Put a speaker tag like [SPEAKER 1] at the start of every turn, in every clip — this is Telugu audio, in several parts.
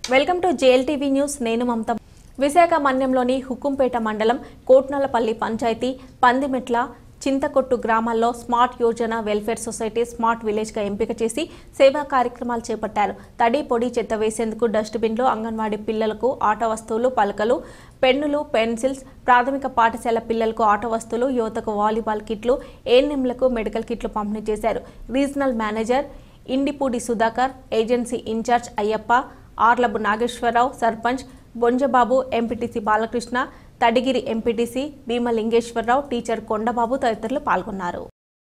[SPEAKER 1] వెల్కమ్ టు జేఎల్టీవీ న్యూస్ నేను మమత విశాఖ మన్యంలోని హుకుంపేట మండలం కోట్నలపల్లి పంచాయతీ పందిమెట్ల చింతకొట్టు గ్రామాల్లో smart Yojana welfare society smart విలేజ్గా ఎంపిక చేసి సేవా కార్యక్రమాలు చేపట్టారు తడి పొడి చెత్త వేసేందుకు డస్ట్బిన్లు అంగన్వాడీ పిల్లలకు ఆట వస్తువులు పలకలు పెన్నులు పెన్సిల్స్ ప్రాథమిక పాఠశాల పిల్లలకు ఆట వస్తువులు యువతకు వాలీబాల్ కిట్లు ఏఎన్ఎంలకు మెడికల్ కిట్లు పంపిణీ చేశారు regional manager Indipudi Sudhakar agency incharge Ayyappa Arlabu Nageswararao sarpanch Bonjababu MPTC Balakrishna Tadigiri MPTC Bheemalingeswararao teacher Kondababu తదితరులు పాల్గొన్నారు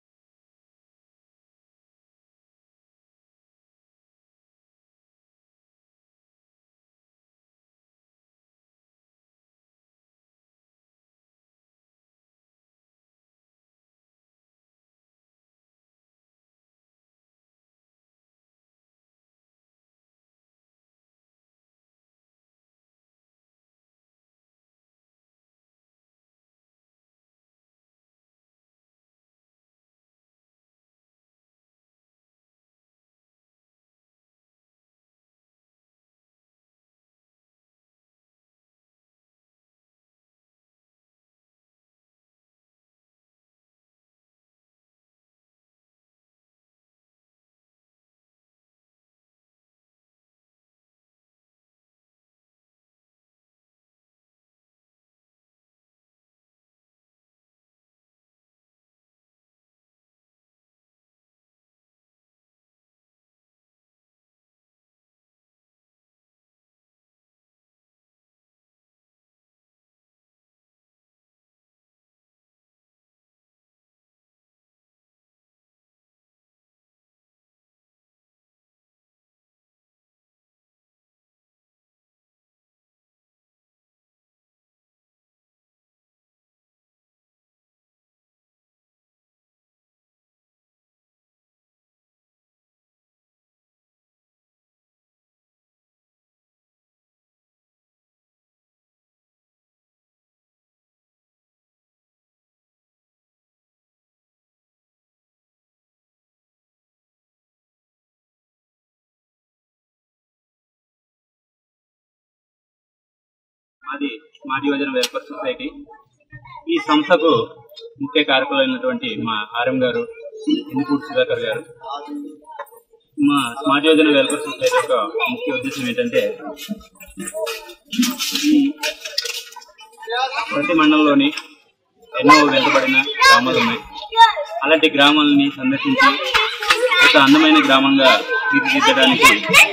[SPEAKER 2] మాది మాది యువజన వెల్ఫేర్ సొసైటీ ఈ సంస్థకు ముఖ్య కారకులైనటువంటి మా ఆర్ఎం గారు ఇందుపూడి సుధాకర్ గారు మా స్మార్ట్ యోజన వెల్ఫేర్ సొసైటీ యొక్క ముఖ్య ఉద్దేశం ఏంటంటే ఈ ప్రతి మండలంలోని ఎన్నో వెనుకబడిన గ్రామాలు ఉన్నాయి అలాంటి గ్రామాలని సందర్శించి ఒక అందమైన గ్రామంగా తీర్చిదిద్దడానికి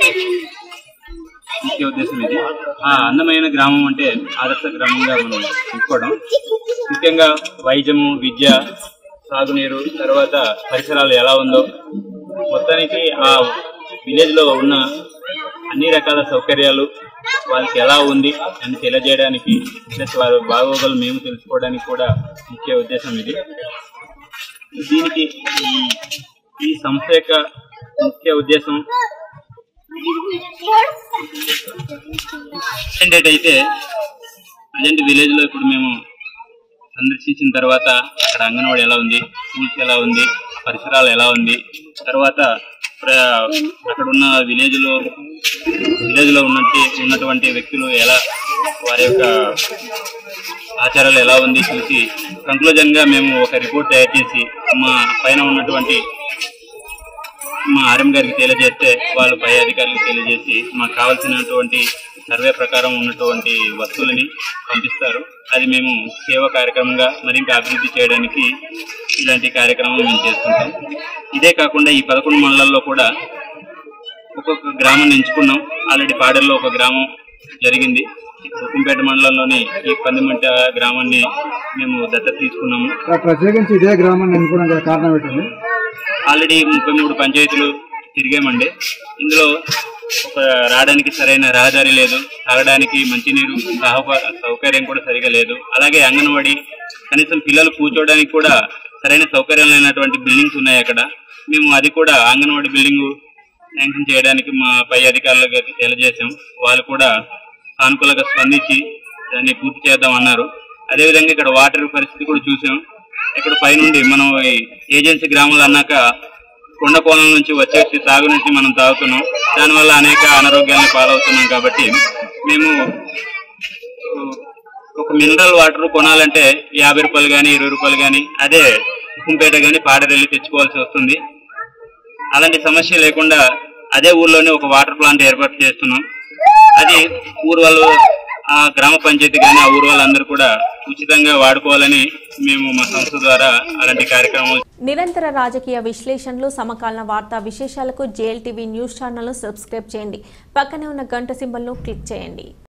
[SPEAKER 2] ముఖ్య ఉద్దేశం ఇది ఆ అందమైన గ్రామం అంటే ఆదర్శ గ్రామంగా మనం తీసుకోవడం ముఖ్యంగా వైద్యము విద్య సాగునీరు తర్వాత పరిసరాలు ఎలా ఉందో మొత్తానికి ఆ విలేజ్ లో ఉన్న అన్ని రకాల సౌకర్యాలు వాళ్ళకి ఎలా ఉంది అని తెలియజేయడానికి ప్లస్ వారి బాగోగులు మేము తెలుసుకోవడానికి కూడా ముఖ్య ఉద్దేశం ఇది దీనికి ఈ- ఈ సంస్థ యొక్క ముఖ్య ఉద్దేశం ఏంటంటే ప్రజెంట్ విలేజ్ లో ఇప్పుడు మేము సందర్శించిన తర్వాత అక్కడ అంగన్వాడీ ఎలా ఉంది స్కూల్స్ ఎలా ఉంది పరిసరాలు ఎలా ఉంది తర్వాత ప్ర- అక్కడ ఉన్న విలేజ్ లో విలేజ్ లో ఉన్నట్టు ఉన్నటువంటి వ్యక్తులు ఎలా వారి యొక్క ఆచారాలు ఎలా ఉంది చూసి కంక్లూజన్ గా మేము ఒక రిపోర్ట్ తయారు చేసి మా పైన ఉన్నటువంటి మా ఆర్ఎం గారికి తెలియజేస్తే వాళ్ళు పై అధికారులకు తెలియజేసి మాకు కావాల్సినటువంటి సర్వే ప్రకారం ఉన్నటువంటి వస్తువులని పంపిస్తారు అది మేము సేవా కార్యక్రమంగా మరింత అభివృద్ధి చేయడానికి ఇలాంటి కార్యక్రమం మేము చేస్తుంటాం ఇదే కాకుండా ఈ పదకొండు మండలాల్లో కూడా ఒక్కొక్క గ్రామం ఎంచుకున్నాం ఆల్రెడీ పాడల్లో ఒక గ్రామం జరిగింది ఉక్కుంపేట మండలంలోని ఈ పందిమంట గ్రామాన్ని మేము దత్తత తీసుకున్నాము
[SPEAKER 3] సార్ ప్రత్యేకించి ఇదే గ్రామాన్ని ఎన్నుకోవడం గల కారణం ఏంటండి
[SPEAKER 2] ఆల్రెడీ ముప్పై మూడు పంచాయతీలు తిరిగామండి ఇందులో ఒక రావడానికి సరైన రహదారి లేదు తాగడానికి మంచినీరు సహప- సౌకర్యం కూడా సరిగా లేదు అలాగే అంగన్వాడీ కనీసం పిల్లలు కూర్చోవడానికి కూడా సరైన సౌకర్యం లేనటువంటి బిల్డింగ్స్ ఉన్నాయి అక్కడ మేము అది కూడా అంగన్వాడీ బిల్డింగ్ శాంక్షన్ చేయడానికి మా పై అధికారులకు తెలియజేశాం వాళ్ళు కూడా సానుకూలంగా స్పందించి దాన్ని పూర్తి చేద్దాం అన్నారు అదేవిధంగా ఇక్కడ వాటర్ పరిస్థితి కూడా చూసాం ఇక్కడ పైనుండి మనం ఈ ఏజెన్సీ గ్రామాలు అన్నాక కొండ కోణం నుంచి వచ్చేసి తాగునీటిని మనం తాగుతున్నాం దానివల్ల అనేక అనారోగ్యాలను పాలవుతున్నాం కాబట్టి మేము ఒక మినరల్ వాటర్ కొనాలంటే యాభై రూపాయలు కానీ ఇరవై రూపాయలు కానీ అదే కుంపేట కానీ పాడరెళ్ళి తెచ్చుకోవాల్సి వస్తుంది అలాంటి సమస్య లేకుండా అదే ఊర్లోనే ఒక వాటర్ ప్లాంట్ ఏర్పాటు చేస్తున్నాం అది ఊరు వాళ్ళు ఆ గ్రామ పంచాయతీ కానీ ఆ ఊరు వాళ్ళందరూ కూడా ఉచితంగా వాడుకోవాలని మేము మా సంస్థ ద్వారా అలాంటి కార్యక్రమాలు
[SPEAKER 1] నిరంతర రాజకీయ విశ్లేషణలు సమకాలీన వార్తా విశేషాలకు జేఎల్టీవీ న్యూస్ ఛానల్ను సబ్స్క్రైబ్ చేయండి పక్కనే ఉన్న గంట సింబల్ను క్లిక్ చేయండి